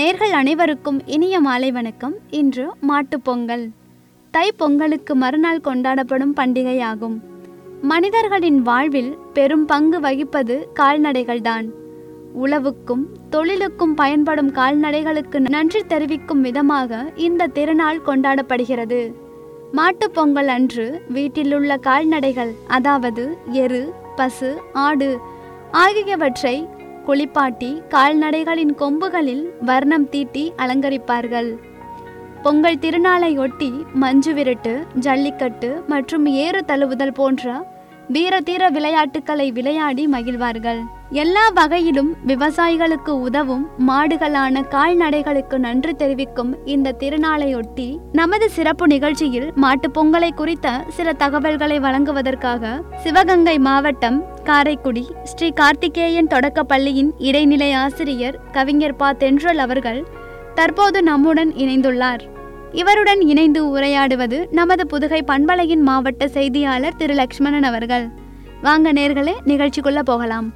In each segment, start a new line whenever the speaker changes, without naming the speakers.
நேர்கள் அனைவருக்கும் இனிய மாலை வணக்கம் இன்று மாட்டுப் பொங்கல் தை பொங்கலுக்கு மறுநாள் கொண்டாடப்படும் பண்டிகையாகும் மனிதர்களின் வாழ்வில் பெரும் பங்கு வகிப்பது கால்நடைகள்தான் உழவுக்கும் தொழிலுக்கும் பயன்படும் கால்நடைகளுக்கு நன்றி தெரிவிக்கும் விதமாக இந்த திருநாள் கொண்டாடப்படுகிறது மாட்டுப் பொங்கல் அன்று வீட்டிலுள்ள கால்நடைகள் அதாவது எரு பசு ஆடு ஆகியவற்றை குளிப்பாட்டி கால்நடைகளின் கொம்புகளில் வர்ணம் தீட்டி அலங்கரிப்பார்கள் பொங்கல் திருநாளையொட்டி மஞ்சு விரட்டு ஜல்லிக்கட்டு மற்றும் ஏறு தழுவுதல் போன்ற வீர தீர விளையாட்டுக்களை விளையாடி மகிழ்வார்கள் எல்லா வகையிலும் விவசாயிகளுக்கு உதவும் மாடுகளான கால்நடைகளுக்கு நன்றி தெரிவிக்கும் இந்த திருநாளையொட்டி நமது சிறப்பு நிகழ்ச்சியில் மாட்டுப் பொங்கலை குறித்த சில தகவல்களை வழங்குவதற்காக சிவகங்கை மாவட்டம் காரைக்குடி ஸ்ரீ கார்த்திகேயன் தொடக்கப் பள்ளியின் இடைநிலை ஆசிரியர் கவிஞர் பா தென்றல் அவர்கள் தற்போது நம்முடன் இணைந்துள்ளார் இவருடன் இணைந்து உரையாடுவது நமது புதுகை பண்பலையின் மாவட்ட செய்தியாளர் திரு லக்ஷ்மணன் அவர்கள் வாங்க நேர்களே நிகழ்ச்சிக்குள்ள போகலாம்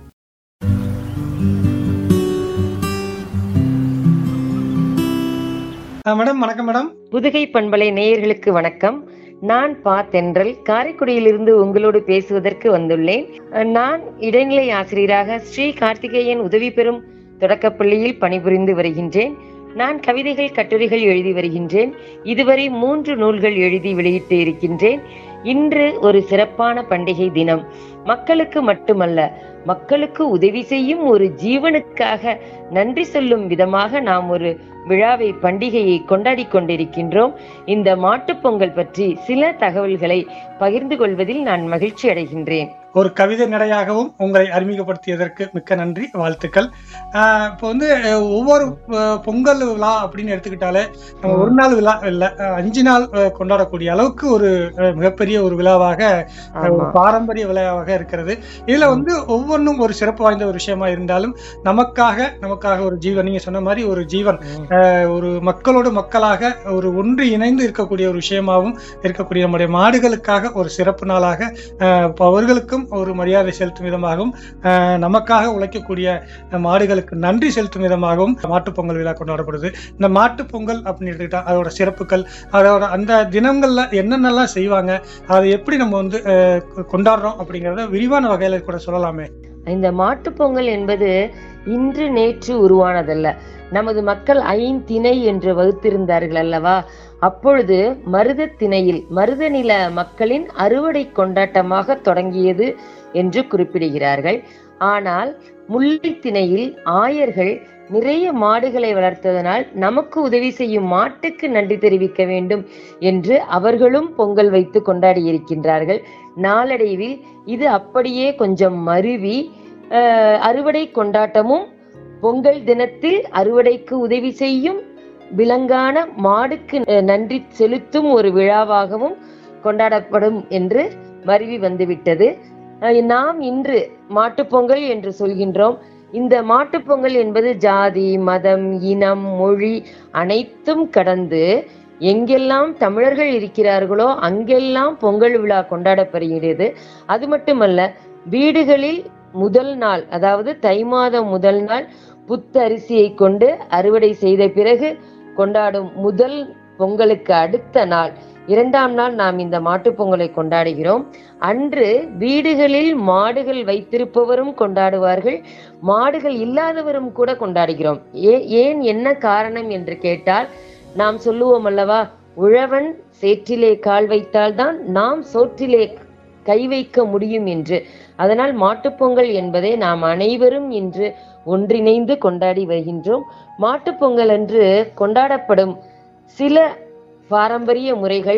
ஆ, மேடம் வணக்கம் மேடம்
புதுகை பண்பலை நேயர்களுக்கு வணக்கம் நான் பா தென்றல் காரைக்குடியிலிருந்து உங்களோடு பேசுவதற்கு வந்துள்ளேன் அஹ், நான் இடைநிலை ஆசிரியராக ஸ்ரீ கார்த்திகேயன் உதவி பெறும் தொடக்கப்பள்ளியில் பணிபுரிந்து வருகின்றேன் நான் கவிதைகள் கட்டுரைகள் எழுதி வருகின்றேன் இதுவரை மூன்று நூல்கள் எழுதி வெளியிட்டு இருக்கின்றேன் இன்று ஒரு சிறப்பான பண்டிகை தினம் மக்களுக்கு மட்டுமல்ல மக்களுக்கு உதவி செய்யும் ஒரு ஜீவனுக்காக நன்றி சொல்லும் விதமாக நாம் ஒரு விழாவை பண்டிகையை கொண்டாடி கொண்டிருக்கின்றோம் இந்த மாட்டுப் பொங்கல் பற்றி சில தகவல்களை பகிர்ந்து கொள்வதில் நான் மகிழ்ச்சி அடைகின்றேன்
ஒரு கவிதை நடையாகவும் உங்களை அறிமுகப்படுத்தியதற்கு மிக்க நன்றி வாழ்த்துக்கள் ஆ, இப்போ வந்து அஹ், ஒவ்வொரு அஹ், பொங்கல் விழா அப்படின்னு எடுத்துக்கிட்டாலே நம்ம ஒரு நாள் விழா இல்லை அஹ், அஞ்சு நாள் அஹ், கொண்டாடக்கூடிய அளவுக்கு ஒரு அஹ், மிகப்பெரிய ஒரு விழாவாக அஹ், ஒரு
ஆமா.
பாரம்பரிய விழாவாக இருக்கிறது இதுல வந்து ஒவ்வொன்றும் ஒரு சிறப்பு வாய்ந்த ஒரு விஷயமா இருந்தாலும் நமக்காக நமக்காக ஒரு ஜீவன் நீங்க சொன்ன மாதிரி ஒரு ஜீவன் அஹ், ஒரு மக்களோடு மக்களாக ஒரு ஒன்று இணைந்து இருக்கக்கூடிய ஒரு விஷயமாகவும் இருக்கக்கூடிய நம்முடைய மாடுகளுக்காக ஒரு சிறப்பு நாளாக அஹ், இப்ப அவர்களுக்கும் ஒரு மரியாதை செலுத்தும் விதமாகவும் அஹ், நமக்காக உழைக்கக்கூடிய மாடுகளுக்கு நன்றி செலுத்தும் விதமாகவும் மாட்டுப் பொங்கல் விழா கொண்டாடப்படுது இந்த மாட்டுப் பொங்கல் அப்படின்னு எடுத்துக்கிட்டா அதோட சிறப்புகள் அதோட அந்த தினங்கள்ல என்னென்னலாம் செய்வாங்க அதை எப்படி நம்ம வந்து அஹ், கொண்டாடுறோம் அப்படிங்கறத விரிவான வகையில கூட சொல்லலாமே
இந்த மாட்டுப் பொங்கல் என்பது இன்று நேற்று உருவானதல்ல நமது மக்கள் ஐந்திணை என்று வகுத்திருந்தார்கள் அல்லவா அப்பொழுது மருத திணையில் மருத நில மக்களின் அறுவடை கொண்டாட்டமாக தொடங்கியது என்று குறிப்பிடுகிறார்கள் ஆனால் முல்லைத்திணையில் ஆயர்கள் நிறைய மாடுகளை வளர்த்ததனால் நமக்கு உதவி செய்யும் மாட்டுக்கு நன்றி தெரிவிக்க வேண்டும் என்று அவர்களும் பொங்கல் வைத்து கொண்டாடி இருக்கின்றார்கள் நாளடைவில் இது அப்படியே கொஞ்சம் மருவி அஹ், அறுவடை கொண்டாட்டமும் பொங்கல் தினத்தில் அறுவடைக்கு உதவி செய்யும் விலங்கான மாடுக்கு அஹ், நன்றி செலுத்தும் ஒரு விழாவாகவும் கொண்டாடப்படும் என்று மருவி வந்துவிட்டது அஹ், நாம் இன்று மாட்டுப்பொங்கல் என்று சொல்கின்றோம் இந்த மாட்டுப்பொங்கல் என்பது ஜாதி மதம் இனம் மொழி அனைத்தும் கடந்து எங்கெல்லாம் தமிழர்கள் இருக்கிறார்களோ அங்கெல்லாம் பொங்கல் விழா கொண்டாடப்படுகிறது அது மட்டுமல்ல வீடுகளில் முதல் நாள் அதாவது தை மாதம் முதல் நாள் புத்தரிசியை கொண்டு அறுவடை செய்த பிறகு கொண்டாடும் முதல் பொங்கலுக்கு அடுத்த நாள் இரண்டாம் நாள் நாம் இந்த மாட்டுப் பொங்கலை கொண்டாடுகிறோம் அன்று வீடுகளில் மாடுகள் வைத்திருப்பவரும் கொண்டாடுவார்கள் மாடுகள் இல்லாதவரும் கூட கொண்டாடுகிறோம் ஏ ஏன் என்ன காரணம் என்று கேட்டால் நாம் சொல்லுவோம் அல்லவா உழவன் சேற்றிலே கால் வைத்தால்தான் நாம் சோற்றிலே கை வைக்க முடியும் என்று அதனால் மாட்டுப்பொங்கல் என்பதை நாம் அனைவரும் இன்று ஒன்றிணைந்து கொண்டாடி வருகின்றோம் மாட்டுப்பொங்கல் அன்று கொண்டாடப்படும் சில பாரம்பரிய முறைகள்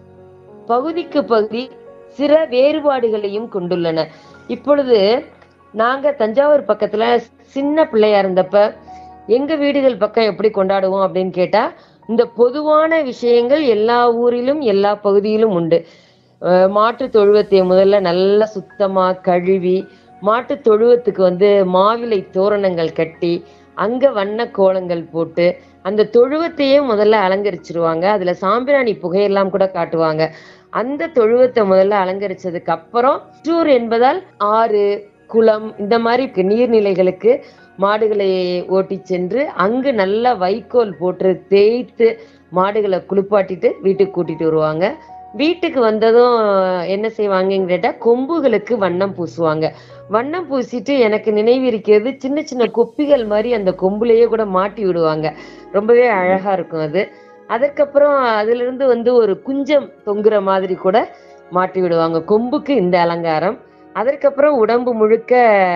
பகுதிக்கு பகுதி சில வேறுபாடுகளையும் கொண்டுள்ளன இப்பொழுது நாங்க தஞ்சாவூர் பக்கத்துல சின்ன பிள்ளையா இருந்தப்ப எங்க வீடுகள் பக்கம் எப்படி கொண்டாடுவோம் அப்படின்னு கேட்டா இந்த பொதுவான விஷயங்கள் எல்லா ஊரிலும் எல்லா பகுதியிலும் உண்டு அஹ் மாட்டு தொழுவத்தை முதல்ல நல்லா சுத்தமா கழுவி மாட்டு தொழுவத்துக்கு வந்து மாவிலை தோரணங்கள் கட்டி அங்க வண்ண கோலங்கள் போட்டு அந்த தொழுவத்தையே முதல்ல அலங்கரிச்சிருவாங்க அதுல சாம்பிராணி புகையெல்லாம் கூட காட்டுவாங்க அந்த தொழுவத்தை முதல்ல அலங்கரிச்சதுக்கு அப்புறம் சிற்றூர் என்பதால் ஆறு குளம் இந்த மாதிரி நீர்நிலைகளுக்கு மாடுகளை ஓட்டி சென்று அங்கு நல்லா வைக்கோல் போட்டு தேய்த்து மாடுகளை குளிப்பாட்டிட்டு வீட்டுக்கு கூட்டிட்டு வருவாங்க வீட்டுக்கு வந்ததும் என்ன செய்வாங்கன்னு கேட்டா கொம்புகளுக்கு வண்ணம் பூசுவாங்க வண்ணம் பூசிட்டு எனக்கு நினைவு இருக்கிறது சின்ன சின்ன கொப்பிகள் மாதிரி அந்த கொம்புலயே கூட மாட்டி விடுவாங்க ரொம்பவே அழகா இருக்கும் அது அதுக்கப்புறம் அதுல இருந்து வந்து ஒரு குஞ்சம் தொங்குற மாதிரி கூட மாட்டி விடுவாங்க கொம்புக்கு இந்த அலங்காரம் அதற்கப்புறம் உடம்பு முழுக்க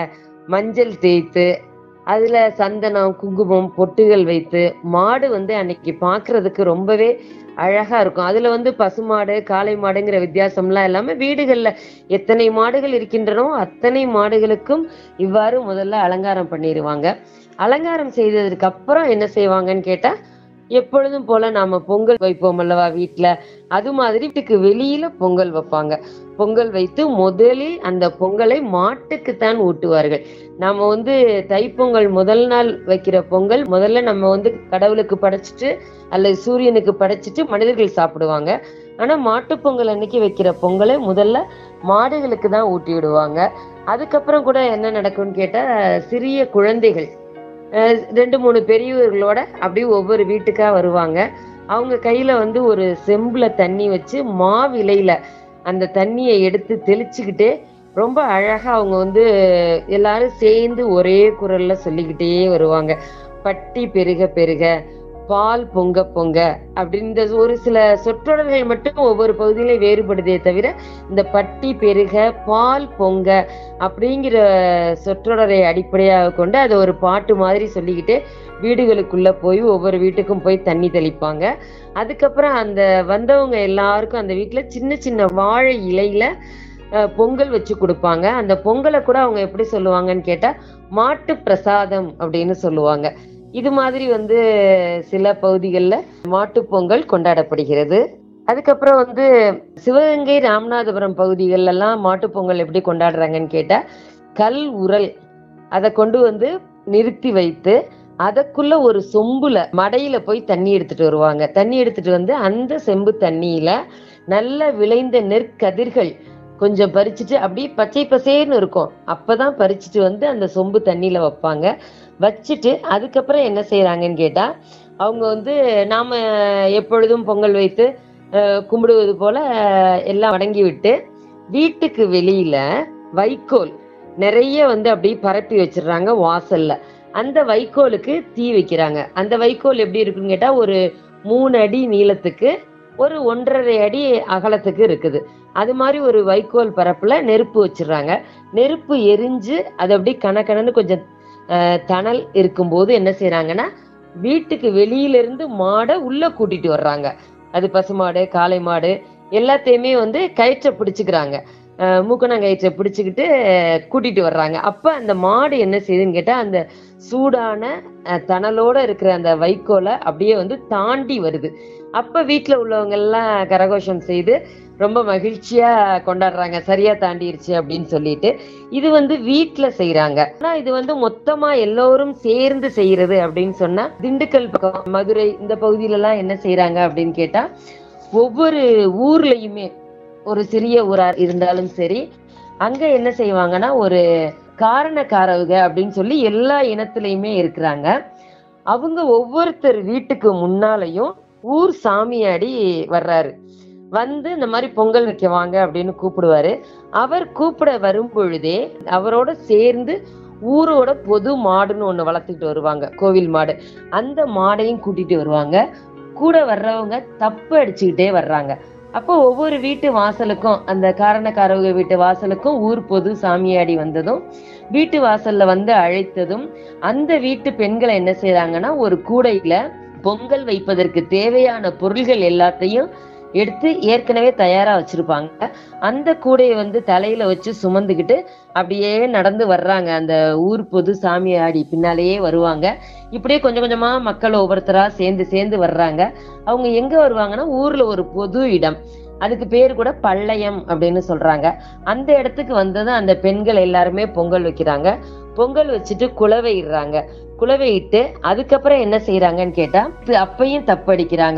மஞ்சள் தேய்த்து அதுல சந்தனம் குங்குமம் பொட்டுகள் வைத்து மாடு வந்து அன்னைக்கு பார்க்கிறதுக்கு ரொம்பவே அழகா இருக்கும் அதுல வந்து பசுமாடு காளை மாடுங்கிற வித்தியாசம்லாம் இல்லாம வீடுகள்ல எத்தனை மாடுகள் இருக்கின்றனோ அத்தனை மாடுகளுக்கும் இவ்வாறு முதல்ல அலங்காரம் பண்ணிடுவாங்க அலங்காரம் செய்ததுக்கு அப்புறம் என்ன செய்வாங்கன்னு கேட்டா எப்பொழுதும் போல நாம பொங்கல் வைப்போம் அல்லவா வீட்டுல அது மாதிரி வீட்டுக்கு வெளியில பொங்கல் வைப்பாங்க பொங்கல் வைத்து முதலில் அந்த பொங்கலை மாட்டுக்குத்தான் ஊட்டுவார்கள் நாம வந்து தைப்பொங்கல் முதல் நாள் வைக்கிற பொங்கல் முதல்ல நம்ம வந்து கடவுளுக்கு படைச்சிட்டு அல்லது சூரியனுக்கு படைச்சிட்டு மனிதர்கள் சாப்பிடுவாங்க ஆனா மாட்டுப் பொங்கல் அன்னைக்கு வைக்கிற பொங்கலை முதல்ல மாடுகளுக்கு தான் ஊட்டி விடுவாங்க அதுக்கப்புறம் கூட என்ன நடக்கும்னு கேட்டா சிறிய குழந்தைகள் அஹ் ரெண்டு மூணு பெரியவர்களோட அப்படியே ஒவ்வொரு வீட்டுக்கா வருவாங்க அவங்க கையில வந்து ஒரு செம்புல தண்ணி வச்சு மாவிலையில அந்த தண்ணியை எடுத்து தெளிச்சுக்கிட்டே ரொம்ப அழகா அவங்க வந்து எல்லாரும் சேர்ந்து ஒரே குரல்ல சொல்லிக்கிட்டே வருவாங்க பட்டி பெருக பெருக பால் பொங்க பொங்க அப்படின்ற ஒரு சில சொற்றொடர்கள் மட்டும் ஒவ்வொரு பகுதியில வேறுபடுதே தவிர இந்த பட்டி பெருக பால் பொங்க அப்படிங்கிற சொற்றொடரை அடிப்படையாக கொண்டு அதை ஒரு பாட்டு மாதிரி சொல்லிக்கிட்டு வீடுகளுக்குள்ள போய் ஒவ்வொரு வீட்டுக்கும் போய் தண்ணி தெளிப்பாங்க அதுக்கப்புறம் அந்த வந்தவங்க எல்லாருக்கும் அந்த வீட்டுல சின்ன சின்ன வாழை இலையில அஹ், பொங்கல் வச்சு கொடுப்பாங்க அந்த பொங்கலை கூட அவங்க எப்படி சொல்லுவாங்கன்னு கேட்டா மாட்டு பிரசாதம் அப்படின்னு சொல்லுவாங்க இது மாதிரி வந்து சில பகுதிகளில் மாட்டுப் பொங்கல் கொண்டாடப்படுகிறது அதுக்கப்புறம் வந்து சிவகங்கை ராமநாதபுரம் பகுதிகள் எல்லாம் மாட்டுப் பொங்கல் எப்படி கொண்டாடுறாங்கன்னு கேட்டா கல் உரல் அதை கொண்டு வந்து நிறுத்தி வைத்து அதற்குள்ள ஒரு சொம்புல மடையில போய் தண்ணி எடுத்துட்டு வருவாங்க தண்ணி எடுத்துட்டு வந்து அந்த செம்பு தண்ணியில நல்ல விளைந்த நெற்கதிர்கள் கொஞ்சம் பறிச்சுட்டு அப்படியே பச்சை பசேர்னு இருக்கும் அப்பதான் பறிச்சுட்டு வந்து அந்த சொம்பு தண்ணியில வைப்பாங்க வச்சுட்டு அதுக்கப்புறம் என்ன செய்யறாங்கன்னு கேட்டா அவங்க வந்து நாம எப்பொழுதும் பொங்கல் வைத்து அஹ், கும்பிடுவது போல அஹ், எல்லாம் அடங்கி விட்டு வீட்டுக்கு வெளியில வைக்கோல் நிறைய வந்து அப்படியே பரப்பி வச்சிடுறாங்க வாசல்ல அந்த வைக்கோலுக்கு தீ வைக்கிறாங்க அந்த வைக்கோல் எப்படி இருக்குன்னு கேட்டா ஒரு மூணு அடி நீளத்துக்கு ஒரு ஒன்றரை அடி அகலத்துக்கு இருக்குது அது மாதிரி ஒரு வைக்கோல் பரப்புல நெருப்பு வச்சிடுறாங்க நெருப்பு எரிஞ்சு அது அப்படியே கணக்கணன்னு கொஞ்சம் அஹ், தணல் இருக்கும்போது என்ன செய்யறாங்கன்னா வீட்டுக்கு வெளியில இருந்து மாடை உள்ள கூட்டிட்டு வர்றாங்க அது பசுமாடு காளை மாடு எல்லாத்தையுமே வந்து கயிற்றை பிடிச்சுக்கிறாங்க அஹ், மூக்கணாங்கயிற்றை பிடிச்சுக்கிட்டு அஹ், கூட்டிட்டு வர்றாங்க அப்ப அந்த மாடு என்ன செய்யுதுன்னு கேட்டா அந்த சூடான அஹ், தணலோட இருக்கிற அந்த வைக்கோலை அப்படியே வந்து தாண்டி வருது அப்ப வீட்டுல உள்ளவங்க எல்லாம் கரகோஷம் செய்து ரொம்ப மகிழ்ச்சியா கொண்டாடுறாங்க சரியா தாண்டிருச்சு அப்படின்னு சொல்லிட்டு இது வந்து வீட்டுல செய்யறாங்க ஆனா இது வந்து மொத்தமா எல்லோரும் சேர்ந்து செய்யறது அப்படின்னு சொன்னா திண்டுக்கல் பக்கம் மதுரை இந்த பகுதியில எல்லாம் என்ன செய்யறாங்க அப்படின்னு கேட்டா ஒவ்வொரு ஊர்லயுமே ஒரு சிறிய ஊரா இருந்தாலும் சரி அங்க என்ன செய்வாங்கன்னா ஒரு காரணக்காரவுக அப்படின்னு சொல்லி எல்லா இனத்திலையுமே இருக்கிறாங்க அவங்க ஒவ்வொருத்தர் வீட்டுக்கு முன்னாலையும் ஊர் சாமியாடி வர்றாரு வந்து இந்த மாதிரி பொங்கல் வைக்க வாங்க அப்படின்னு கூப்பிடுவாரு அவர் கூப்பிட வரும் பொழுதே அவரோட சேர்ந்து ஊரோட பொது மாடுன்னு ஒண்ணு வளர்த்துக்கிட்டு வருவாங்க கோவில் மாடு அந்த மாடையும் கூட்டிட்டு வருவாங்க கூட வர்றவங்க தப்பு அடிச்சுக்கிட்டே வர்றாங்க அப்போ ஒவ்வொரு வீட்டு வாசலுக்கும் அந்த காரணக்காரவங்க வீட்டு வாசலுக்கும் ஊர் பொது சாமியாடி வந்ததும் வீட்டு வாசல்ல வந்து அழைத்ததும் அந்த வீட்டு பெண்களை என்ன செய்றாங்கன்னா ஒரு கூடையில பொங்கல் வைப்பதற்கு தேவையான பொருள்கள் எல்லாத்தையும் எடுத்து ஏற்கனவே தயாரா வச்சிருப்பாங்க அந்த கூடையை வந்து தலையில வச்சு சுமந்துக்கிட்டு அப்படியே நடந்து வர்றாங்க அந்த ஊர் பொது சாமியாடி பின்னாலேயே வருவாங்க இப்படியே கொஞ்சம் கொஞ்சமா மக்கள் ஒவ்வொருத்தரா சேர்ந்து சேர்ந்து வர்றாங்க அவங்க எங்க வருவாங்கன்னா ஊர்ல ஒரு பொது இடம் அதுக்கு பேர் கூட பள்ளையம் அப்படின்னு சொல்றாங்க அந்த இடத்துக்கு வந்ததும் அந்த பெண்கள் எல்லாருமே பொங்கல் வைக்கிறாங்க பொங்கல் வச்சுட்டு குலவை இடுறாங்க குலவை இட்டு அதுக்கப்புறம் என்ன செய்யறாங்கன்னு கேட்டா இது அப்பையும் தப்படிக்கிறாங்க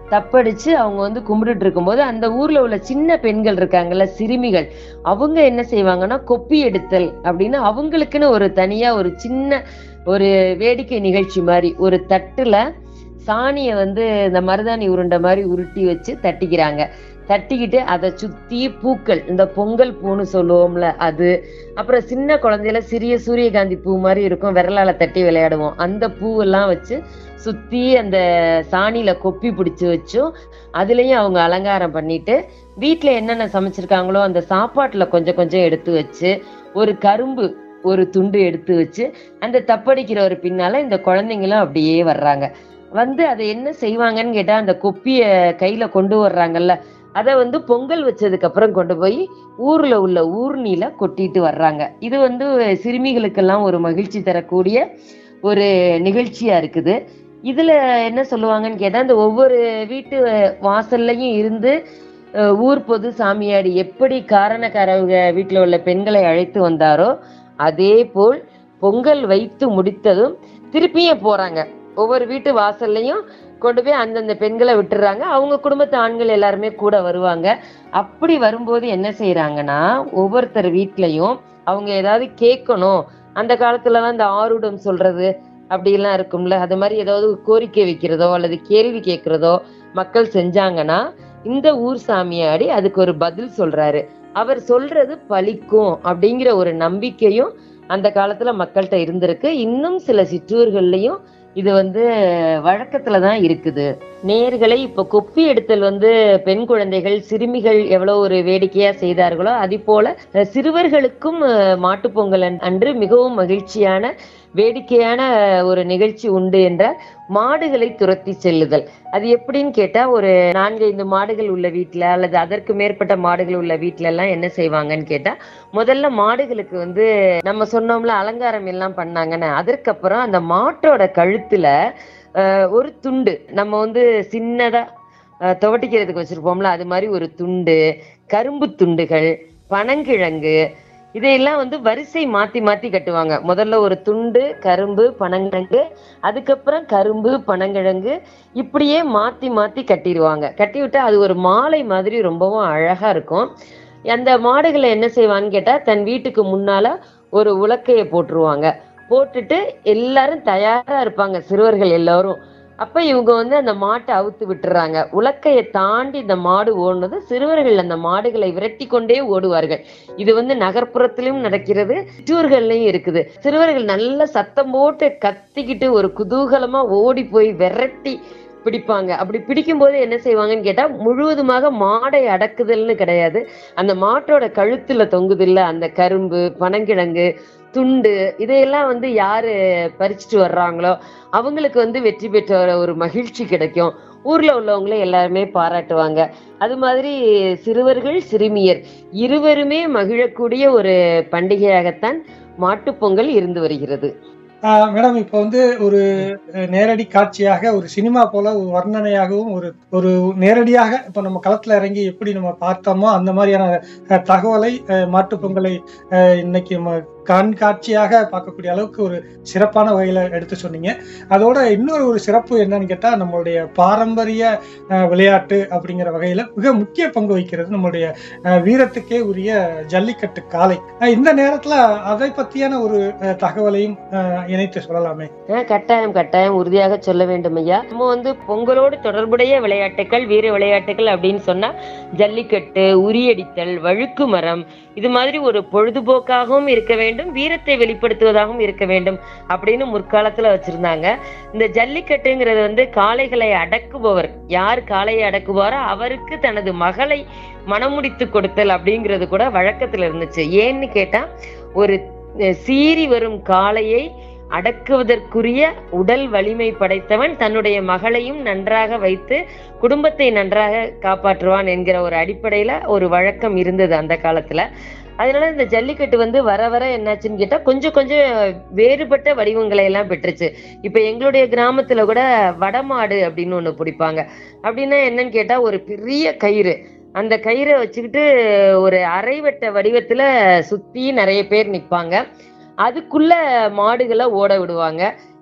தப்படிச்சு அவங்க வந்து கும்பிட்டுட்டு இருக்கும்போது அந்த ஊர்ல உள்ள சின்ன பெண்கள் இருக்காங்கல்ல சிறுமிகள் அவங்க என்ன செய்வாங்கன்னா கொப்பி எடுத்தல் அப்படின்னு அவங்களுக்குன்னு ஒரு தனியா ஒரு சின்ன ஒரு வேடிக்கை நிகழ்ச்சி மாதிரி ஒரு தட்டுல சாணியை வந்து இந்த மருதாணி உருண்டை மாதிரி உருட்டி வச்சு தட்டிக்கிறாங்க தட்டிக்கிட்டு அதை சுத்தி பூக்கள் இந்த பொங்கல் பூன்னு சொல்லுவோம்ல அது அப்புறம் சின்ன குழந்தையில சிறிய சூரியகாந்தி பூ மாதிரி இருக்கும் விரலால தட்டி விளையாடுவோம் அந்த பூவெல்லாம் வச்சு சுத்தி அந்த சாணியில கொப்பி பிடிச்சு வச்சும் அதுலயும் அவங்க அலங்காரம் பண்ணிட்டு வீட்ல என்னென்ன சமைச்சிருக்காங்களோ அந்த சாப்பாட்டுல கொஞ்சம் கொஞ்சம் எடுத்து வச்சு ஒரு கரும்பு ஒரு துண்டு எடுத்து வச்சு அந்த தப்படிக்கிற ஒரு பின்னால இந்த குழந்தைங்களும் அப்படியே வர்றாங்க வந்து அதை என்ன செய்வாங்கன்னு கேட்டா அந்த கொப்பிய கையில கொண்டு வர்றாங்கல்ல அதை வந்து பொங்கல் வச்சதுக்கு அப்புறம் கொண்டு போய் ஊர்ல உள்ள ஊர்னில கொட்டிட்டு வர்றாங்க இது வந்து சிறுமிகளுக்கெல்லாம் ஒரு மகிழ்ச்சி தரக்கூடிய ஒரு நிகழ்ச்சியா இருக்குது இதுல என்ன சொல்லுவாங்கன்னு கேட்டா இந்த ஒவ்வொரு வீட்டு வாசல்லையும் இருந்து அஹ், ஊர் பொது சாமியாடி எப்படி காரணக்காரவங்க வீட்டுல உள்ள பெண்களை அழைத்து வந்தாரோ அதே போல் பொங்கல் வைத்து முடித்ததும் திருப்பியும் போறாங்க ஒவ்வொரு வீட்டு வாசல்லையும் கொண்டு போய் அந்தந்த பெண்களை விட்டுறாங்க அவங்க குடும்பத்து ஆண்கள் எல்லாருமே கூட வருவாங்க அப்படி வரும்போது என்ன செய்யறாங்கன்னா ஒவ்வொருத்தர் வீட்லயும் அவங்க ஏதாவது கேட்கணும் அந்த காலத்துலலாம் இந்த ஆருடம் சொல்றது அப்படிலாம் இருக்கும்ல அது மாதிரி ஏதாவது கோரிக்கை வைக்கிறதோ அல்லது கேள்வி கேட்கிறதோ மக்கள் செஞ்சாங்கன்னா இந்த ஊர் சாமியாடி அதுக்கு ஒரு பதில் சொல்றாரு அவர் சொல்றது பலிக்கும் அப்படிங்கிற ஒரு நம்பிக்கையும் அந்த காலத்துல மக்கள்கிட்ட இருந்திருக்கு இன்னும் சில சிற்றூர்கள்லயும் இது வந்து வழக்கத்துல தான் இருக்குது நேர்களை இப்ப கொப்பி எடுத்தல் வந்து பெண் குழந்தைகள் சிறுமிகள் எவ்வளவு ஒரு வேடிக்கையா செய்தார்களோ அது போல அஹ், சிறுவர்களுக்கும் அஹ், மாட்டுப் பொங்கல் அன்- அன்று மிகவும் மகிழ்ச்சியான வேடிக்கையான ஒரு நிகழ்ச்சி உண்டு என்றால் மாடுகளை துரத்தி செல்லுதல் அது எப்படின்னு கேட்டா ஒரு நான்கைந்து மாடுகள் உள்ள வீட்ல அல்லது அதற்கு மேற்பட்ட மாடுகள் உள்ள வீட்ல எல்லாம் என்ன செய்வாங்கன்னு கேட்டா முதல்ல மாடுகளுக்கு வந்து நம்ம சொன்னோம்ல அலங்காரம் எல்லாம் பண்ணாங்கன்னு அதற்கப்புறம் அந்த மாட்டோட கழுத்துல அஹ், ஒரு துண்டு நம்ம வந்து சின்னதா அஹ், துவட்டிக்கிறதுக்கு வச்சிருப்போம்ல அது மாதிரி ஒரு துண்டு கரும்பு துண்டுகள் பனங்கிழங்கு இதையெல்லாம் வந்து வரிசை மாத்தி மாத்தி கட்டுவாங்க முதல்ல ஒரு துண்டு கரும்பு பனங்கிழங்கு அதுக்கப்புறம் கரும்பு பனங்கிழங்கு இப்படியே மாத்தி மாத்தி கட்டிடுவாங்க கட்டி விட்டா அது ஒரு மாலை மாதிரி ரொம்பவும் அழகா இருக்கும் அந்த மாடுகளை என்ன செய்வான்னு கேட்டா தன் வீட்டுக்கு முன்னால ஒரு உலக்கைய போட்டுருவாங்க போட்டுட்டு எல்லாரும் தயாரா இருப்பாங்க சிறுவர்கள் எல்லாரும் அப்ப இவங்க வந்து அந்த மாட்டை அவுத்து விட்டுறாங்க உலக்கையை தாண்டி இந்த மாடு ஓடுனது சிறுவர்கள் அந்த மாடுகளை விரட்டி கொண்டே ஓடுவார்கள் இது வந்து நகர்ப்புறத்திலும் நடக்கிறது சிற்றூர்கள்லயும் இருக்குது சிறுவர்கள் நல்ல சத்தம் போட்டு கத்திக்கிட்டு ஒரு குதூகலமா ஓடி போய் விரட்டி பிடிப்பாங்க அப்படி பிடிக்கும்போது என்ன செய்வாங்கன்னு கேட்டா முழுவதுமாக மாடை அடக்குதல்னு கிடையாது அந்த மாட்டோட கழுத்துல தொங்குதில்ல அந்த கரும்பு பனங்கிழங்கு துண்டு இதையெல்லாம் வந்து யாரு பறிச்சுட்டு வர்றாங்களோ அவங்களுக்கு வந்து வெற்றி பெற்ற ஒரு மகிழ்ச்சி கிடைக்கும் ஊர்ல உள்ளவங்களே எல்லாருமே பாராட்டுவாங்க அது மாதிரி சிறுவர்கள் சிறுமியர் இருவருமே மகிழக்கூடிய ஒரு பண்டிகையாகத்தான் மாட்டுப்பொங்கல் இருந்து வருகிறது
ஆஹ் மேடம் இப்போ வந்து ஒரு அஹ், நேரடி காட்சியாக ஒரு சினிமா போல ஒரு வர்ணனையாகவும் ஒரு ஒரு நேரடியாக இப்போ நம்ம களத்துல இறங்கி எப்படி நம்ம பார்த்தோமோ அந்த மாதிரியான அஹ், தகவலை அஹ், மாட்டுப் பொங்கலை அஹ், இன்னைக்கு நம்ம கண்காட்சியாக பார்க்கக்கூடிய அளவுக்கு ஒரு சிறப்பான வகையில எடுத்து சொன்னீங்க அதோட இன்னொரு ஒரு சிறப்பு என்னன்னு கேட்டா நம்மளுடைய பாரம்பரிய அஹ், விளையாட்டு அப்படிங்கிற வகையில மிக முக்கிய பங்கு வகிக்கிறது நம்மளுடைய அஹ், வீரத்துக்கே உரிய ஜல்லிக்கட்டு காளை அஹ், இந்த நேரத்துல அதை பத்தியான ஒரு அஹ், தகவலையும் அஹ், இணைத்து சொல்லலாமே
ஆஹ் கட்டாயம் கட்டாயம் உறுதியாக சொல்ல வேண்டும் ஐயா நம்ம வந்து பொங்கலோடு தொடர்புடைய விளையாட்டுகள் வீர விளையாட்டுகள் அப்படின்னு சொன்னா ஜல்லிக்கட்டு உரியடித்தல் வழுக்கு மரம் இது மாதிரி ஒரு பொழுதுபோக்காகவும் இருக்க வேண்டும் வீரத்தை வெளிப்படுத்துவதாகவும் இருக்க வேண்டும் அப்படின்னு முற்காலத்துல வச்சிருந்தாங்க இந்த ஜல்லிக்கட்டுங்கிறது வந்து காளைகளை அடக்குபவர் யார் காளையை அடக்குவாரோ அவருக்கு தனது மகளை மணமுடித்து கொடுத்தல் அப்படிங்கிறது கூட வழக்கத்துல இருந்துச்சு ஏன்னு கேட்டா ஒரு அஹ், சீறி வரும் காளையை அடக்குவதற்குரிய உடல் வலிமை படைத்தவன் தன்னுடைய மகளையும் நன்றாக வைத்து குடும்பத்தை நன்றாக காப்பாற்றுவான் என்கிற ஒரு அடிப்படையில ஒரு வழக்கம் இருந்தது அந்த காலத்துல அதனால இந்த ஜல்லிக்கட்டு வந்து வர வர என்னாச்சுன்னு கேட்டா கொஞ்சம் கொஞ்சம் வேறுபட்ட வடிவங்களை எல்லாம் பெற்றுச்சு இப்ப எங்களுடைய கிராமத்துல கூட வடமாடு அப்படின்னு ஒண்ணு பிடிப்பாங்க அப்படின்னா என்னன்னு கேட்டா ஒரு பெரிய கயிறு அந்த கயிறை வச்சுக்கிட்டு ஒரு அரைவட்ட வடிவத்துல சுத்தி நிறைய பேர் நிப்பாங்க அதுக்குள்ள மாடுகளை ஓட விடுவாங்க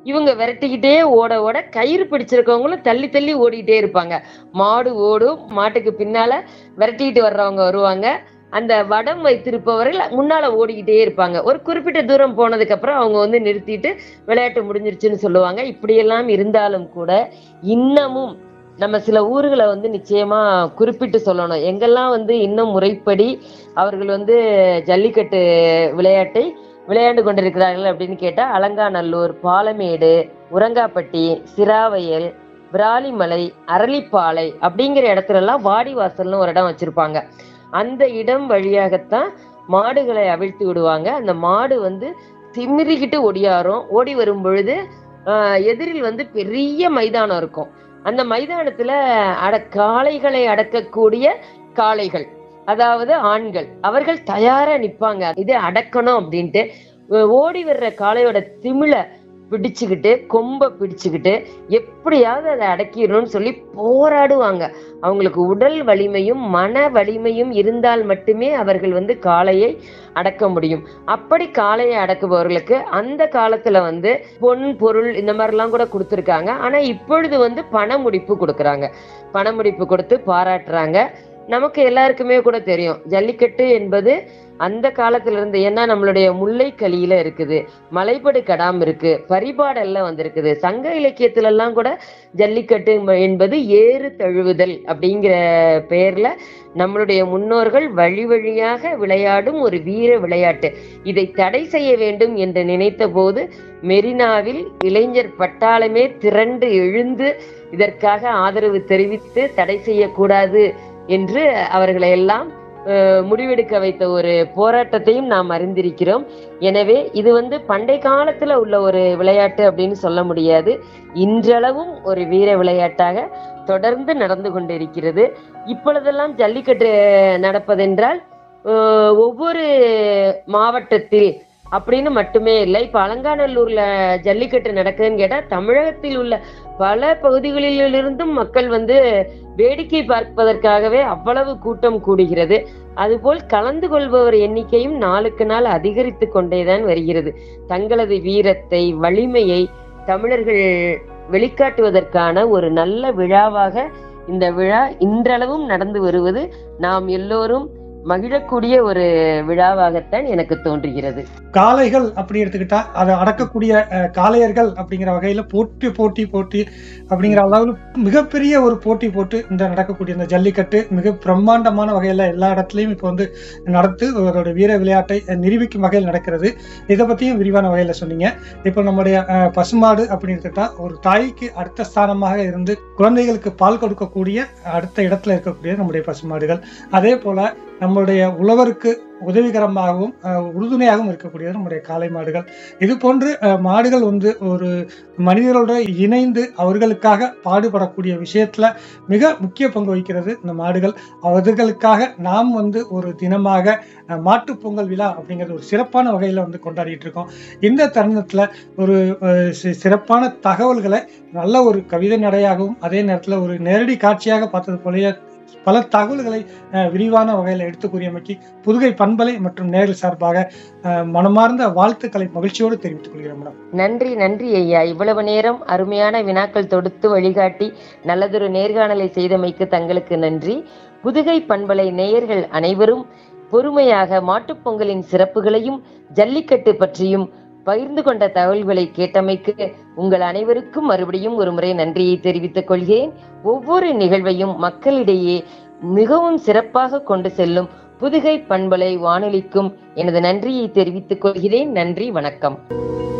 இவங்க விரட்டிக்கிட்டே ஓட ஓட கயிறு பிடிச்சிருக்கவங்களும் தள்ளி தள்ளி ஓடிக்கிட்டே இருப்பாங்க மாடு ஓடும் மாட்டுக்கு பின்னால விரட்டிக்கிட்டு வர்றவங்க வருவாங்க அந்த வடம் வைத்திருப்பவர்கள் முன்னால ஓடிக்கிட்டே இருப்பாங்க ஒரு குறிப்பிட்ட தூரம் போனதுக்கு அப்புறம் அவங்க வந்து நிறுத்திட்டு விளையாட்டு முடிஞ்சிருச்சுன்னு சொல்லுவாங்க இப்படியெல்லாம் இருந்தாலும் கூட இன்னமும் நம்ம சில ஊர்களை வந்து நிச்சயமா குறிப்பிட்டு சொல்லணும் எங்கெல்லாம் வந்து இன்னும் முறைப்படி அவர்கள் வந்து ஜல்லிக்கட்டு விளையாட்டை விளையாண்டு கொண்டிருக்கிறார்கள் அப்படின்னு கேட்டா அலங்காநல்லூர் பாலமேடு உரங்காப்பட்டி சிராவயல் விராலிமலை அரளிப்பாலை அப்படிங்கிற இடத்துல எல்லாம் வாடிவாசல்னு ஒரு இடம் வச்சிருப்பாங்க அந்த இடம் வழியாகத்தான் மாடுகளை அவிழ்த்து விடுவாங்க அந்த மாடு வந்து திமிரிக்கிட்டு ஒடியாரும் ஓடி வரும் பொழுது ஆஹ், எதிரில் வந்து பெரிய மைதானம் இருக்கும் அந்த மைதானத்துல அட காளைகளை அடக்கக்கூடிய காளைகள் அதாவது ஆண்கள் அவர்கள் தயாரா நிப்பாங்க இது அடக்கணும் அப்படின்ட்டு ஓ- ஓடி வர்ற காளையோட திமிழ பிடிச்சுக்கிட்டு கொம்ப பிடிச்சுக்கிட்டு எப்படியாவது அதை அடக்கிடணும்னு சொல்லி போராடுவாங்க அவங்களுக்கு உடல் வலிமையும் மன வலிமையும் இருந்தால் மட்டுமே அவர்கள் வந்து காளையை அடக்க முடியும் அப்படி காளையை அடக்குபவர்களுக்கு அந்த காலத்துல வந்து பொன் பொருள் இந்த மாதிரிலாம் கூட கொடுத்துருக்காங்க ஆனா இப்பொழுது வந்து பண முடிப்பு கொடுக்குறாங்க பண முடிப்பு கொடுத்து பாராட்டுறாங்க நமக்கு எல்லாருக்குமே கூட தெரியும் ஜல்லிக்கட்டு என்பது அந்த காலத்துல இருந்து ஏன்னா நம்மளுடைய முல்லைக்கலியில இருக்குது மலைப்படு கடாம் இருக்கு பரிபாடெல்லாம் வந்திருக்குது சங்க இலக்கியத்துல எல்லாம் கூட ஜல்லிக்கட்டு ம- என்பது ஏறு தழுவுதல் அப்படிங்கிற பெயர்ல நம்மளுடைய முன்னோர்கள் வழி வழியாக விளையாடும் ஒரு வீர விளையாட்டு இதை தடை செய்ய வேண்டும் என்று நினைத்த போது மெரினாவில் இளைஞர் பட்டாளமே திரண்டு எழுந்து இதற்காக ஆதரவு தெரிவித்து தடை செய்யக்கூடாது என்று அவர்களை எல்லாம் அஹ், முடிவெடுக்க வைத்த ஒரு போராட்டத்தையும் நாம் அறிந்திருக்கிறோம் எனவே இது வந்து பண்டை காலத்துல உள்ள ஒரு விளையாட்டு அப்படின்னு சொல்ல முடியாது இன்றளவும் ஒரு வீர விளையாட்டாக தொடர்ந்து நடந்து கொண்டிருக்கிறது இப்பொழுதெல்லாம் ஜல்லிக்கட்டு நடப்பதென்றால் அஹ், ஒவ்வொரு மாவட்டத்தில் அப்படின்னு மட்டுமே இல்லை இப்ப அலங்காநல்லூர்ல ஜல்லிக்கட்டு நடக்குதுன்னு கேட்டா தமிழகத்தில் உள்ள பல பகுதிகளிலிருந்தும் மக்கள் வந்து வேடிக்கை பார்ப்பதற்காகவே அவ்வளவு கூட்டம் கூடுகிறது அதுபோல் கலந்து கொள்பவர் எண்ணிக்கையும் நாளுக்கு நாள் அதிகரித்து கொண்டேதான் வருகிறது தங்களது வீரத்தை வலிமையை தமிழர்கள் வெளிக்காட்டுவதற்கான ஒரு நல்ல விழாவாக இந்த விழா இன்றளவும் நடந்து வருவது நாம் எல்லோரும் மகிழக்கூடிய ஒரு விழாவாகத்தான் எனக்கு தோன்றுகிறது
காளைகள் அப்படி எடுத்துக்கிட்டா அதை அடக்கக்கூடிய அஹ், காளையர்கள் அப்படிங்கிற வகையில போட்டி போட்டி போட்டி அப்படிங்கிற அளவில் மிகப்பெரிய ஒரு போட்டி போட்டு இந்த நடக்கக்கூடிய இந்த ஜல்லிக்கட்டு மிக பிரம்மாண்டமான வகையில எல்லா இடத்துலயும் இப்போ வந்து நடத்து அவரோட வீர விளையாட்டை அஹ், நிரூபிக்கும் வகையில் நடக்கிறது இதை பத்தியும் விரிவான வகையில சொன்னீங்க இப்போ நம்முடைய அஹ், பசுமாடு அப்படின்னு எடுத்துக்கிட்டா ஒரு தாய்க்கு அடுத்த ஸ்தானமாக இருந்து குழந்தைகளுக்கு பால் கொடுக்கக்கூடிய அடுத்த இடத்துல இருக்கக்கூடிய நம்முடைய பசுமாடுகள் அதே போல நம்முடைய உழவருக்கு உதவிகரமாகவும் அஹ், உறுதுணையாகவும் இருக்கக்கூடியது நம்முடைய காளை மாடுகள் இது போன்று அஹ், மாடுகள் வந்து ஒரு மனிதர்களோட இணைந்து அவர்களுக்காக பாடுபடக்கூடிய விஷயத்துல மிக முக்கிய பங்கு வகிக்கிறது இந்த மாடுகள் அவர்களுக்காக நாம் வந்து ஒரு தினமாக அஹ், மாட்டுப் பொங்கல் விழா அப்படிங்கிறது ஒரு சிறப்பான வகையில வந்து கொண்டாடிட்டு இருக்கோம் இந்த தருணத்துல ஒரு அஹ், சி- சிறப்பான தகவல்களை நல்ல ஒரு கவிதை நடையாகவும் அதே நேரத்துல ஒரு நேரடி காட்சியாக பார்த்தது போலயே பல தகவல்களை அஹ், விரிவான வகையில் எடுத்து கூறியமைக்கு புதுகை பண்பலை மற்றும் நேரில் சார்பாக அஹ், மனமார்ந்த வாழ்த்துக்களை மகிழ்ச்சியோடு தெரிவித்துக் கொள்கிறேன் மேடம்
நன்றி நன்றி ஐயா இவ்வளவு நேரம் அருமையான வினாக்கள் தொடுத்து வழிகாட்டி நல்லதொரு நேர்காணலை செய்தமைக்கு தங்களுக்கு நன்றி புதுகை பண்பலை நேயர்கள் அனைவரும் பொறுமையாக மாட்டுப் பொங்கலின் சிறப்புகளையும் ஜல்லிக்கட்டு பற்றியும் பகிர்ந்து கொண்ட தகவல்களை கேட்டமைக்கு உங்கள் அனைவருக்கும் மறுபடியும் ஒரு முறை நன்றியை தெரிவித்துக் கொள்கிறேன் ஒவ்வொரு நிகழ்வையும் மக்களிடையே மிகவும் சிறப்பாக கொண்டு செல்லும் புதுகை பண்பலை வானொலிக்கும் எனது நன்றியை தெரிவித்துக் கொள்கிறேன் நன்றி வணக்கம்